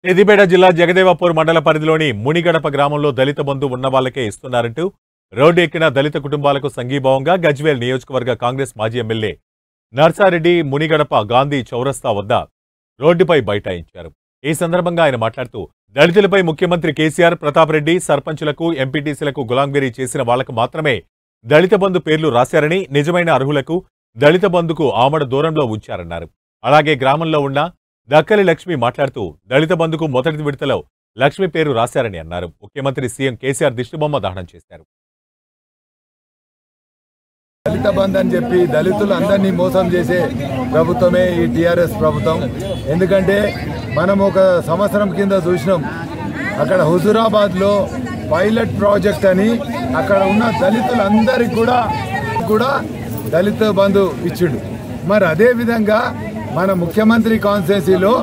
సిద్దిపేట జిల్లా జగదేవపూర్ మండల పరిధిలోని మునిగడప గ్రామంలో దళిత బంధు ఉన్న వాళ్ళకే ఇస్తున్నారంటూ రోడ్డు ఎక్కిన దళిత కుటుంబాలకు సంఘీభావంగా గజ్వేల్ నియోజకవర్గ కాంగ్రెస్ మాజీ ఎమ్మెల్యే నర్సారెడ్డి మునిగడప గాంధీ చౌరస్తా వద్ద రోడ్డుపై బైఠాయించారు ఈ సందర్భంగా ఆయన మాట్లాడుతూ దళితులపై ముఖ్యమంత్రి కేసీఆర్ ప్రతాప్ రెడ్డి సర్పంచులకు ఎంపీటీసీలకు గులాంగిరీ చేసిన వాళ్లకు మాత్రమే దళిత బంధు పేర్లు రాశారని నిజమైన అర్హులకు దళిత బంధుకు ఆమడ దూరంలో ఉంచారన్నారు అలాగే గ్రామంలో ఉన్న దక్కలి లక్ష్మి మాట్లాడుతూ దళిత బంధుకు మొదటి విడతలో లక్ష్మి పేరు రాశారని అన్నారు ముఖ్యమంత్రి సీఎం కేసీఆర్ దిష్టిబొమ్మ దహనం చేశారు దళిత బంధు అని చెప్పి దళితులు అందరినీ మోసం చేసే ప్రభుత్వమే ఈ టిఆర్ఎస్ ప్రభుత్వం ఎందుకంటే మనం ఒక సంవత్సరం కింద చూసినాం అక్కడ హుజురాబాద్ లో పైలట్ ప్రాజెక్ట్ అని అక్కడ ఉన్న దళితులందరికీ కూడా కూడా దళిత బంధు ఇచ్చిండు మరి అదే విధంగా మన ముఖ్యమంత్రి కాన్స్టిట్యున్సీలో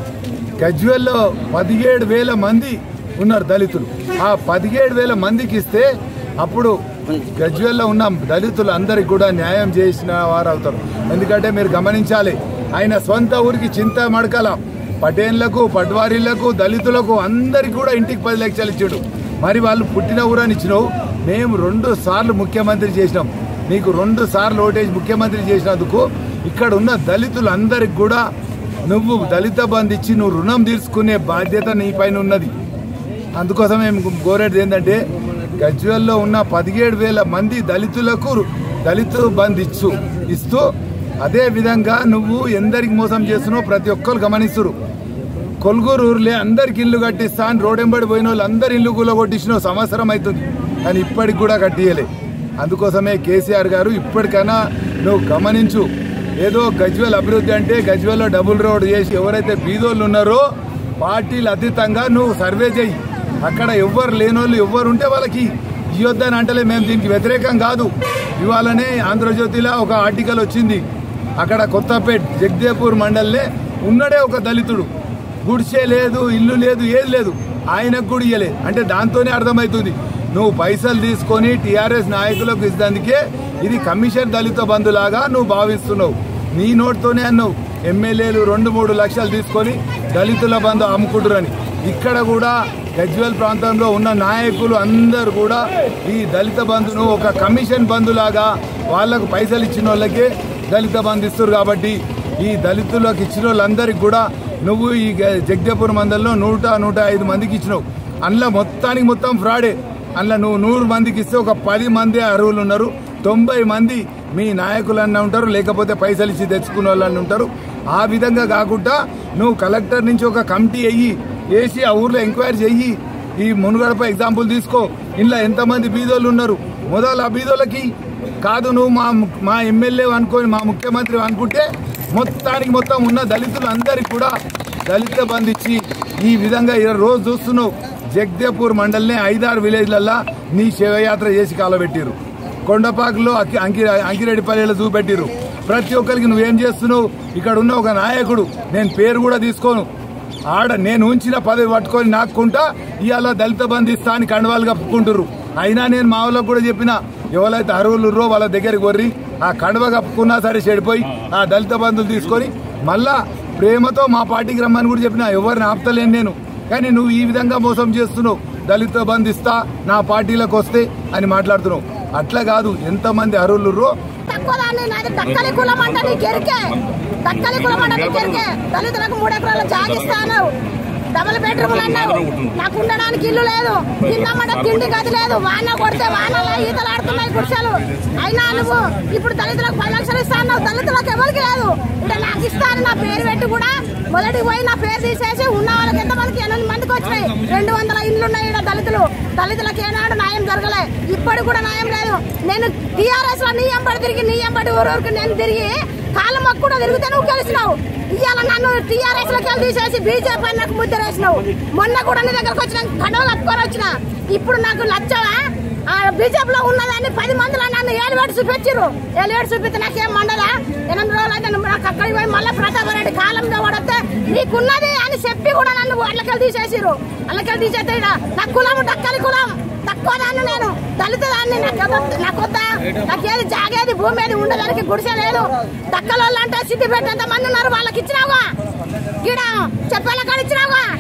గజ్వెల్లో పదిహేడు వేల మంది ఉన్నారు దళితులు ఆ పదిహేడు వేల మందికి ఇస్తే అప్పుడు గజ్వెల్లో ఉన్న దళితులు అందరికి కూడా న్యాయం చేసిన వారు అవుతారు ఎందుకంటే మీరు గమనించాలి ఆయన సొంత ఊరికి చింత మడకల పటేన్లకు పట్వారీలకు దళితులకు అందరికి కూడా ఇంటికి పది లక్షలు ఇచ్చాడు మరి వాళ్ళు పుట్టిన ఊరని ఇచ్చినావు మేము రెండు సార్లు ముఖ్యమంత్రి చేసినాం నీకు రెండు సార్లు ఓటేజ్ ముఖ్యమంత్రి చేసినందుకు ఇక్కడ ఉన్న దళితులందరికి కూడా నువ్వు దళిత బంధు ఇచ్చి నువ్వు రుణం తీర్చుకునే బాధ్యత నీ పైన ఉన్నది అందుకోసం మేము కోరేది ఏంటంటే గజ్వెల్లో ఉన్న పదిహేడు వేల మంది దళితులకు దళిత బంధు ఇచ్చు ఇస్తూ అదే విధంగా నువ్వు ఎందరికి మోసం చేస్తున్నావు ప్రతి ఒక్కరు గమనిస్తురు కొల్గూరు ఊర్లే అందరికి ఇల్లు కట్టిస్తా అని రోడెంబడి పోయిన వాళ్ళు అందరి ఇల్లు కూల కొట్టించిన సంవత్సరం అవుతుంది కానీ ఇప్పటికి కూడా కట్టియలే అందుకోసమే కేసీఆర్ గారు ఇప్పటికైనా నువ్వు గమనించు ఏదో గజ్వేల్ అభివృద్ధి అంటే గజ్వేల్లో డబుల్ రోడ్ చేసి ఎవరైతే బీదోళ్ళు ఉన్నారో పార్టీలు అతీతంగా నువ్వు సర్వే చేయి అక్కడ ఎవ్వరు లేనోళ్ళు ఎవ్వరు ఉంటే వాళ్ళకి ఇవ్వద్దని అంటలే మేము దీనికి వ్యతిరేకం కాదు ఇవాళనే ఆంధ్రజ్యోతిలో ఒక ఆర్టికల్ వచ్చింది అక్కడ కొత్తపేట్ జగదేపూర్ మండల్లే ఉన్నడే ఒక దళితుడు గుడిసే లేదు ఇల్లు లేదు ఏది లేదు ఆయనకు కూడా ఇయ్యలే అంటే దాంతోనే అర్థమవుతుంది నువ్వు పైసలు తీసుకొని టీఆర్ఎస్ నాయకులకు ఇద్దందుకే ఇది కమిషన్ దళిత బంధులాగా నువ్వు భావిస్తున్నావు నీ నోటితోనే అన్నావు ఎమ్మెల్యేలు రెండు మూడు లక్షలు తీసుకొని దళితుల బంధు అమ్ముకుంటురని ఇక్కడ కూడా గజ్వేల్ ప్రాంతంలో ఉన్న నాయకులు అందరు కూడా ఈ దళిత బంధును ఒక కమిషన్ బంధులాగా వాళ్లకు పైసలు ఇచ్చిన వాళ్ళకే దళిత బంధు ఇస్తారు కాబట్టి ఈ దళితులకు ఇచ్చిన వాళ్ళందరికీ కూడా నువ్వు ఈ గ- జగదేపూర్ మండలంలో నూట నూట ఐదు మందికి ఇచ్చినావు అందులో మొత్తానికి మొత్తం ఫ్రాడే అందులో నువ్వు నూరు మందికి ఇస్తే ఒక పది మంది అర్హులు ఉన్నారు తొంభై మంది మీ నాయకులన్నా ఉంటారు లేకపోతే పైసలు ఇచ్చి తెచ్చుకున్న వాళ్ళని ఉంటారు ఆ విధంగా కాకుండా నువ్వు కలెక్టర్ నుంచి ఒక కమిటీ అయ్యి వేసి ఆ ఊర్లో ఎంక్వైరీ చెయ్యి ఈ మునుగడప ఎగ్జాంపుల్ తీసుకో ఇంట్లో ఎంతమంది బీదోళ్ళు ఉన్నారు మొదలు ఆ బీదోళ్ళకి కాదు నువ్వు మా మా ఎమ్మెల్యే అనుకొని మా ముఖ్యమంత్రి అనుకుంటే మొత్తానికి మొత్తం ఉన్న దళితులు అందరికి కూడా దళిత బంధు ఇచ్చి ఈ విధంగా ఈ రోజు చూస్తున్నావు జగదేపూర్ మండల్నే ఐదారు విలేజ్లల్లా నీ శివయాత్ర చేసి కాలబెట్టిరు కొండపాకులో అక్కి- అంకి అంకిరెడ్డిపల్లిలో చూపెట్టిరు ప్రతి ఒక్కరికి నువ్వేం చేస్తున్నావు ఇక్కడ ఉన్న ఒక నాయకుడు నేను పేరు కూడా తీసుకోను ఆడ నేను ఉంచిన పదవి పట్టుకొని నాకుంటా ఇవాళ దళిత బంధు ఇస్తా అని కండవాలు కప్పుకుంటుర్రు అయినా నేను మా వాళ్ళకు కూడా చెప్పిన ఎవరైతే అరువులు ఉర్రో వాళ్ళ దగ్గరికి కొర్రి ఆ కండవ కప్పుకున్నా సరే చెడిపోయి ఆ దళిత బంధువులు తీసుకొని మళ్ళా ప్రేమతో మా పార్టీకి రమ్మని కూడా చెప్పిన ఎవరిని ఆపుతలేను నేను కానీ నువ్వు ఈ విధంగా మోసం చేస్తున్నావు దళిత బంధు ఇస్తా నా పార్టీలకు వస్తే అని మాట్లాడుతున్నావు అట్లా కాదు ఎంతమంది అరువులు ఉర్రో తక్కువ దాన్ని నాది దక్కలి కులం అంటే నీకు ఎరికే దక్కలి కులం అంటే నీకు ఎరికే దళితులకు మూడు ఎకరాల జాగిస్తాను డబుల్ బెడ్రూమ్లు అన్నావు నాకు ఉండడానికి ఇల్లు లేదు తిన్నామంటే తిండి గది లేదు వాన కొడితే వానలో ఈతలు ఆడుతున్నాయి గుడిసెలు అయినా నువ్వు ఇప్పుడు దళితులకు పది లక్షలు ఇస్తాను దళితులకు ఎవరికి లేదు ఇక్కడ నాకు ఇస్తాను నా పేరు పెట్టి కూడా మొదటికి పోయి నా పేరు తీసేసి ఉన్న వాళ్ళకి ఎంతమందికి ఎనిమిది మందికి వచ్చినాయి రెండు వందల ఇల్లు ఉన్నాయి ఇక్కడ దళితులు దళితులకు ఏనాడు న్యాయం జరగలే ఇప్పటికి కూడా న్యాయం లేదు నేను టీఆర్ఎస్ లో నీ ఎంబడి తిరిగి నీ ఎంబడి ఊరూరికి నేను తిరిగి కాళ్ళ మొక్కు కూడా తిరిగితే నువ్వు గెలిచినావు ఇవాళ నన్ను టీఆర్ఎస్ లోకి వెళ్ళి తీసేసి బీజేపీ నాకు ముద్ర వేసినావు మొన్న కూడా నీ దగ్గరకు వచ్చిన కడవ కట్టుకొని వచ్చిన ఇప్పుడు నాకు లచ్చవా బీజేపీలో ఉన్నదాన్ని పది మందిలో నన్ను ఏలువేడు చూపించారు ఏలువేడు చూపిస్తే నాకేం మండదా ఎనిమిది రోజులు అయితే నువ్వు నాకు అక్కడికి పోయి మళ్ళీ ప్రతాపరెడ్డి కాలంలో పడితే నీకున్నది అని చెప్పి కూడా నన్ను అల్లకెళ్ళి తీసేసిరు అల్లకెళ్ళి తీసేస్తే ఈడ నా కులం డక్కలి కులం తక్కువ దాన్ని నేను దళిత దాన్ని నాకు వద్ద- నాకు వద్దా నాకేది జాగేది భూమి ఏది ఉండడానికి గుడిసె లేదు దక్కలోళ్ళు అంటే సిద్ధి పెట్టేంత మంది ఉన్నారు వాళ్ళకి ఇచ్చినావా గిడ చెప్పేళ్ళ కాడ ఇచ్చినావా దక్కల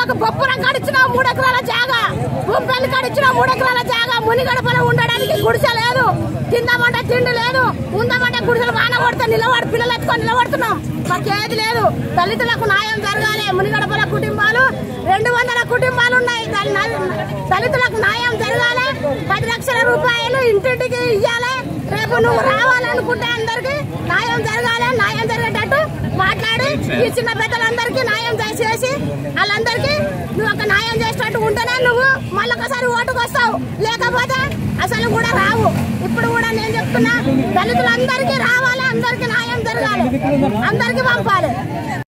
దళితులకు బొప్పురం కడిచినావు మూడు ఎకరాల జాగా గుంపెల్లి కడిచినావు మూడు ఎకరాల జాగా మునిగడపలో ఉండడానికి గుడిసె లేదు తిందామంటే తిండి లేదు ఉందామంటే గుడిసెలు వాన కొడితే నిలబడి పిల్లలు ఎత్తుకొని నిలబడుతున్నాం మాకు ఏది లేదు దళితులకు న్యాయం జరగాలి మునిగడపల కుటుంబాలు రెండు వందల కుటుంబాలు ఉన్నాయి దాని నా- దళితులకు న్యాయం జరగాలి పది లక్షల రూపాయలు ఇంటింటికి ఇవ్వాలి రేపు నువ్వు రావాలనుకుంటే అందరికి న్యాయం జరగాలి న్యాయం జరిగేటట్టు మాట్లాడి ఈ చిన్న పెద్దలందరికీ న్యాయం చేసేసి వాళ్ళందరికీ నువ్వు ఒక న్యాయం చేసేటట్టు ఉంటేనే నువ్వు మళ్ళొకసారి ఓటుకు వస్తావు లేకపోతే అసలు కూడా రావు ఇప్పుడు కూడా నేను చెప్తున్నా దళితులందరికీ రావాలి అందరికీ న్యాయం జరగాలి అందరికీ పంపాలి